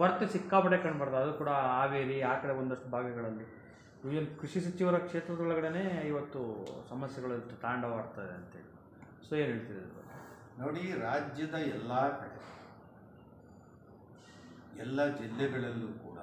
ಕೊರತೆ ಸಿಕ್ಕಾಪಟ್ಟೆ ಕಂಡುಬರ್ತದೆ ಅದು ಕೂಡ ಹಾವೇರಿ ಆ ಕಡೆ ಒಂದಷ್ಟು ಭಾಗಗಳಲ್ಲಿ ಇವನ್ ಕೃಷಿ ಸಚಿವರ ಕ್ಷೇತ್ರದೊಳಗಡೆ ಇವತ್ತು ಸಮಸ್ಯೆಗಳು ತಾಂಡವಾಡ್ತಾ ಇದೆ ಅಂತೇಳಿ ಸೊ ಏನು ಹೇಳ್ತೀರಿ ಇದ್ರ ಬಗ್ಗೆ? ನೋಡಿ ರಾಜ್ಯದ ಎಲ್ಲ ಕಡೆ ಎಲ್ಲ ಜಿಲ್ಲೆಗಳಲ್ಲೂ ಕೂಡ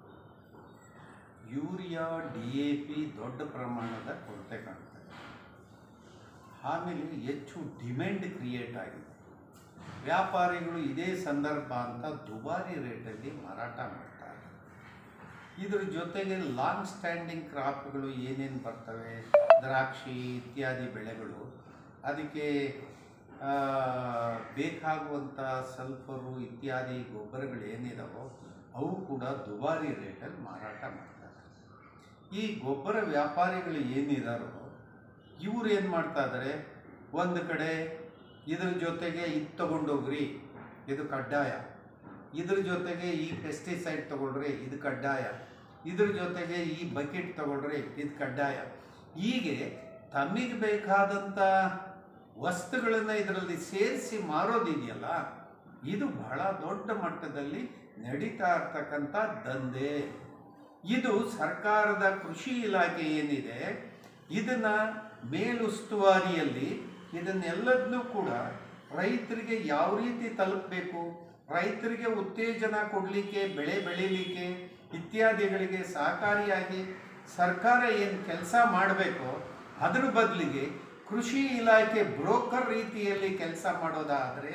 ಯೂರಿಯಾ ಡಿ ಎ ಪಿ ದೊಡ್ಡ ಪ್ರಮಾಣದ ಕೊರತೆ ಕಾಣ್ತದೆ ಆಮೇಲೆ ಹೆಚ್ಚು ಡಿಮ್ಯಾಂಡ್ ಕ್ರಿಯೇಟ್ ಆಗಿದೆ ವ್ಯಾಪಾರಿಗಳು ಇದೇ ಸಂದರ್ಭ ಅಂತ ದುಬಾರಿ ರೇಟಲ್ಲಿ ಮಾರಾಟ ಮಾಡ್ತಾರೆ ಇದ್ರ ಜೊತೆಗೆ ಲಾಂಗ್ ಸ್ಟ್ಯಾಂಡಿಂಗ್ ಕ್ರಾಪ್ಗಳು ಏನೇನು ಬರ್ತವೆ ದ್ರಾಕ್ಷಿ ಇತ್ಯಾದಿ ಬೆಳೆಗಳು ಅದಕ್ಕೆ ಆ, ಬೇಕಾಗುವಂಥ ಸಲ್ಫರು ಇತ್ಯಾದಿ ಗೊಬ್ಬರಗಳು ಏನಿದಾವೋ ಅವು ಕೂಡ ದುಬಾರಿ ರೇಟಲ್ಲಿ ಮಾರಾಟ ಮಾಡ್ತಾರೆ ಈ ಗೊಬ್ಬರ ವ್ಯಾಪಾರಿಗಳು ಏನಿದಾರೋ ಇವ್ರು ಏನು ಮಾಡ್ತಾ ಇದ್ದಾರೆ ಒಂದು ಕಡೆ ಇದ್ರ ಜೊತೆಗೆ ಇದು ತಗೊಂಡೋಗ್ರಿ ಇದು ಕಡ್ಡಾಯ ಇದ್ರ ಜೊತೆಗೆ ಈ ಪೆಸ್ಟಿಸೈಡ್ ತಗೊಳ್ರಿ ಇದು ಕಡ್ಡಾಯ ಇದ್ರ ಜೊತೆಗೆ ಈ ಬಕೆಟ್ ತಗೊಳ್ರಿ ಇದು ಕಡ್ಡಾಯ ಹೀಗೆ ತಮಗೆ ಬೇಕಾದಂಥ ವಸ್ತುಗಳನ್ನು ಇದರಲ್ಲಿ ಸೇರಿಸಿ ಮಾರೋದಿದೆಯಲ್ಲ ಇದು ಬಹಳ ದೊಡ್ಡ ಮಟ್ಟದಲ್ಲಿ ನಡೀತಾ ಇರ್ತಕ್ಕಂಥ ದಂಧೆ ಇದು ಸರ್ಕಾರದ ಕೃಷಿ ಇಲಾಖೆ ಏನಿದೆ ಇದನ್ನ ಮೇಲುಸ್ತುವಾರಿಯಲ್ಲಿ ಇದನ್ನೆಲ್ಲದನ್ನೂ ಕೂಡ ರೈತರಿಗೆ ಯಾವ ರೀತಿ ತಲುಪಬೇಕು ರೈತರಿಗೆ ಉತ್ತೇಜನ ಕೊಡಲಿಕ್ಕೆ ಬೆಳೆ ಬೆಳೀಲಿಕ್ಕೆ ಇತ್ಯಾದಿಗಳಿಗೆ ಸಹಕಾರಿಯಾಗಿ ಸರ್ಕಾರ ಏನು ಕೆಲಸ ಮಾಡಬೇಕೋ ಅದ್ರ ಬದಲಿಗೆ ಕೃಷಿ ಇಲಾಖೆ ಬ್ರೋಕರ್ ರೀತಿಯಲ್ಲಿ ಕೆಲಸ ಮಾಡೋದಾದರೆ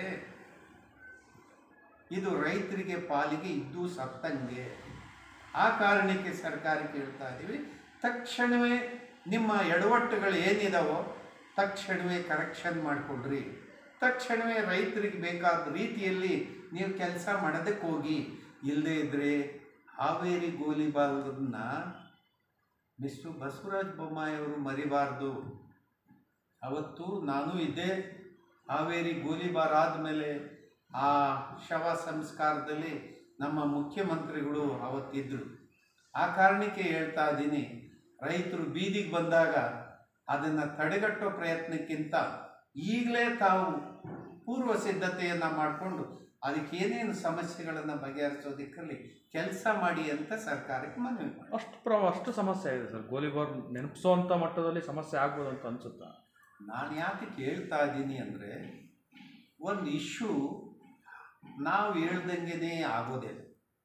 ಇದು ರೈತರಿಗೆ ಪಾಲಿಗೆ ಇದ್ದು ಸತ್ತಂಗೆ ಆ ಕಾರಣಕ್ಕೆ ಸರ್ಕಾರಕ್ಕೆ ಹೇಳ್ತಾ ಇದ್ದೀವಿ ತಕ್ಷಣವೇ ನಿಮ್ಮ ಎಡವಟ್ಟುಗಳು ಏನಿದಾವೋ ತಕ್ಷಣವೇ ಕರೆಕ್ಷನ್ ಮಾಡಿಕೊಡ್ರಿ ತಕ್ಷಣವೇ ರೈತರಿಗೆ ಬೇಕಾದ ರೀತಿಯಲ್ಲಿ ನೀವು ಕೆಲಸ ಮಾಡೋದಕ್ಕೆ ಹೋಗಿ ಇಲ್ಲದೇ ಇದ್ದರೆ ಹಾವೇರಿ ಗೋಲಿಬಾರ್ನ ಮಿಸ್ಟರ್ ಬಸವರಾಜ ಬೊಮ್ಮಾಯಿ ಅವರು ಮರಿಬಾರ್ದು ಅವತ್ತು ನಾನು ಇದ್ದೆ ಹಾವೇರಿ ಗೋಲಿಬಾರ್ ಆದಮೇಲೆ ಆ ಶವ ಸಂಸ್ಕಾರದಲ್ಲಿ ನಮ್ಮ ಮುಖ್ಯಮಂತ್ರಿಗಳು ಅವತ್ತಿದ್ದರು ಆ ಕಾರಣಕ್ಕೆ ಹೇಳ್ತಾ ಇದ್ದೀನಿ ರೈತರು ಬೀದಿಗೆ ಬಂದಾಗ ಅದನ್ನು ತಡೆಗಟ್ಟೋ ಪ್ರಯತ್ನಕ್ಕಿಂತ ಈಗಲೇ ತಾವು ಪೂರ್ವ ಸಿದ್ಧತೆಯನ್ನು ಮಾಡಿಕೊಂಡು ಅದಕ್ಕೆ ಏನೇನು ಸಮಸ್ಯೆಗಳನ್ನು ಬಗೆಹರಿಸೋದಕ್ಕಲ್ಲಿ ಕೆಲಸ ಮಾಡಿ ಅಂತ ಸರ್ಕಾರಕ್ಕೆ ಮನವಿ ಮಾಡಿ ಅಷ್ಟು ಪ್ರ ಅಷ್ಟು ಸಮಸ್ಯೆ ಇದೆ ಸರ್ ಗೋಲಿಬಾರ್ ನೆನಪಿಸೋವಂಥ ಮಟ್ಟದಲ್ಲಿ ಸಮಸ್ಯೆ ಆಗ್ಬೋದು ಅಂತ ಅನ್ಸುತ್ತಾ ನಾನು ಯಾಕೆ ಕೇಳ್ತಾ ಇದ್ದೀನಿ ಅಂದರೆ ಒಂದು ಇಶ್ಯೂ ನಾವು ಹೇಳ್ದಂಗೆನೇ ಆಗೋದಿಲ್ಲ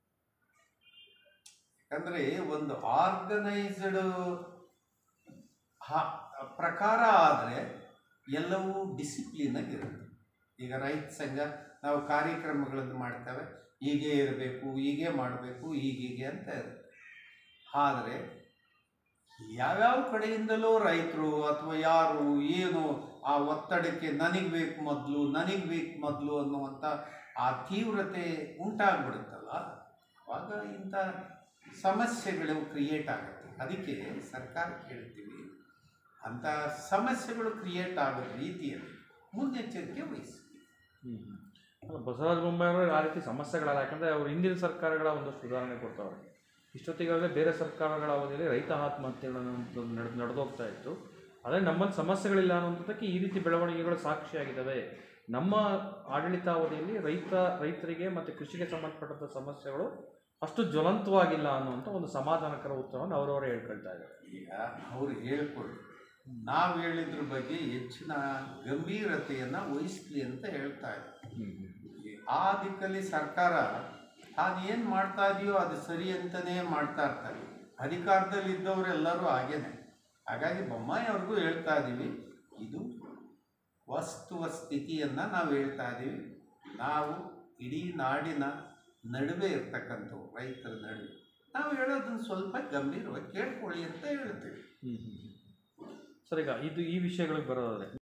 ಯಾಕಂದರೆ ಒಂದು ಆರ್ಗನೈಸ್ಡ್ ಪ್ರಕಾರ ಆದರೆ ಎಲ್ಲವೂ ಡಿಸಿಪ್ಲಿನ್ ಆಗಿರುತ್ತೆ ಈಗ ರೈತ ಸಂಘ ನಾವು ಕಾರ್ಯಕ್ರಮಗಳನ್ನು ಮಾಡ್ತೇವೆ ಹೀಗೆ ಇರಬೇಕು ಹೀಗೆ ಮಾಡಬೇಕು ಹೀಗೀಗೆ ಅಂತ ಇರುತ್ತೆ ಆದರೆ ಯಾವ್ಯಾವ ಕಡೆಯಿಂದಲೋ ರೈತರು ಅಥವಾ ಯಾರು ಏನು ಆ ಒತ್ತಡಕ್ಕೆ ನನಗೆ ಬೇಕು ಮೊದಲು ನನಗೆ ಬೇಕು ಮೊದಲು ಅನ್ನುವಂಥ ಆ ತೀವ್ರತೆ ಉಂಟಾಗ್ಬಿಡುತ್ತಲ್ಲ ಆವಾಗ ಇಂಥ ಸಮಸ್ಯೆಗಳು ಕ್ರಿಯೇಟ್ ಆಗುತ್ತೆ ಅದಕ್ಕೆ ಸರ್ಕಾರ ಹೇಳ್ತೀವಿ ಅಂಥ ಸಮಸ್ಯೆಗಳು ಕ್ರಿಯೇಟ್ ಆಗೋ ರೀತಿಯಲ್ಲಿ ಮುನ್ನೆಚ್ಚರಿಕೆ ವಹಿಸಿ ಅಲ್ಲ, ಬಸವರಾಜ ಬೊಮ್ಮಾಯಿ ಅವರು ಆ ರೀತಿ ಸಮಸ್ಯೆಗಳಲ್ಲ ಯಾಕಂದರೆ ಅವರು ಹಿಂದಿನ ಸರ್ಕಾರಗಳ ಒಂದಷ್ಟು ಉದಾಹರಣೆ ಕೊಡ್ತಾವ್ರೆ ಇಷ್ಟೊತ್ತಿಗಾಗಲೇ ಬೇರೆ ಸರ್ಕಾರಗಳ ಅವಧಿಯಲ್ಲಿ ರೈತ ಆತ್ಮಹತ್ಯೆಗಳನ್ನು ನಡೆದು ನಡೆದೋಗ್ತಾ ಇತ್ತು ಆದರೆ ನಮ್ಮಲ್ಲಿ ಸಮಸ್ಯೆಗಳಿಲ್ಲ ಅನ್ನೋದಕ್ಕೆ ಈ ರೀತಿ ಬೆಳವಣಿಗೆಗಳು ಸಾಕ್ಷಿಯಾಗಿದ್ದಾವೆ ನಮ್ಮ ಆಡಳಿತಾವಧಿಯಲ್ಲಿ ರೈತ ರೈತರಿಗೆ ಮತ್ತು ಕೃಷಿಗೆ ಸಂಬಂಧಪಟ್ಟಂಥ ಸಮಸ್ಯೆಗಳು ಅಷ್ಟು ಜ್ವಲಂತವಾಗಿಲ್ಲ ಅನ್ನುವಂಥ ಒಂದು ಸಮಾಧಾನಕರ ಉತ್ತರವನ್ನು ಅವರವರೇ ಹೇಳ್ಕೊಳ್ತಾ ಇದ್ದಾರೆ ಈಗ ಅವ್ರು ಹೇಳ್ಕೊಳ್ಳಿ ನಾವು ಹೇಳಿದ್ರ ಬಗ್ಗೆ ಹೆಚ್ಚಿನ ಗಂಭೀರತೆಯನ್ನು ವಹಿಸ್ಲಿ ಅಂತ ಹೇಳ್ತಾ ಇದ್ದಾರೆ ಆ ದಿಕ್ಕಲ್ಲಿ ಸರ್ಕಾರ ತಾನು ಏನು ಮಾಡ್ತಾ ಇದೆಯೋ ಅದು ಸರಿ ಅಂತಲೇ ಮಾಡ್ತಾ ಇರ್ತಾರೆ ಅಧಿಕಾರದಲ್ಲಿ ಇದ್ದವರೆಲ್ಲರೂ ಹಾಗೇನೆ ಹಾಗಾಗಿ ಬೊಮ್ಮಾಯಿ ಅವ್ರಿಗೂ ಹೇಳ್ತಾ ಇದ್ದೀವಿ ಇದು ವಸ್ತುವ ಸ್ಥಿತಿಯನ್ನು ನಾವು ಹೇಳ್ತಾ ಇದ್ದೀವಿ ನಾವು ಇಡೀ ನಾಡಿನ ನಡುವೆ ಇರ್ತಕ್ಕಂಥವು ರೈತರ ನಡುವೆ ನಾವು ಹೇಳೋದನ್ನು ಸ್ವಲ್ಪ ಗಂಭೀರವಾಗಿ ಕೇಳ್ಕೊಳ್ಳಿ ಅಂತ ಹೇಳ್ತೀವಿ ಸರ್ ಈಗ ಇದು ಈ ವಿಷಯಗಳಿಗೆ ಬರೋದಾದ್ರೆ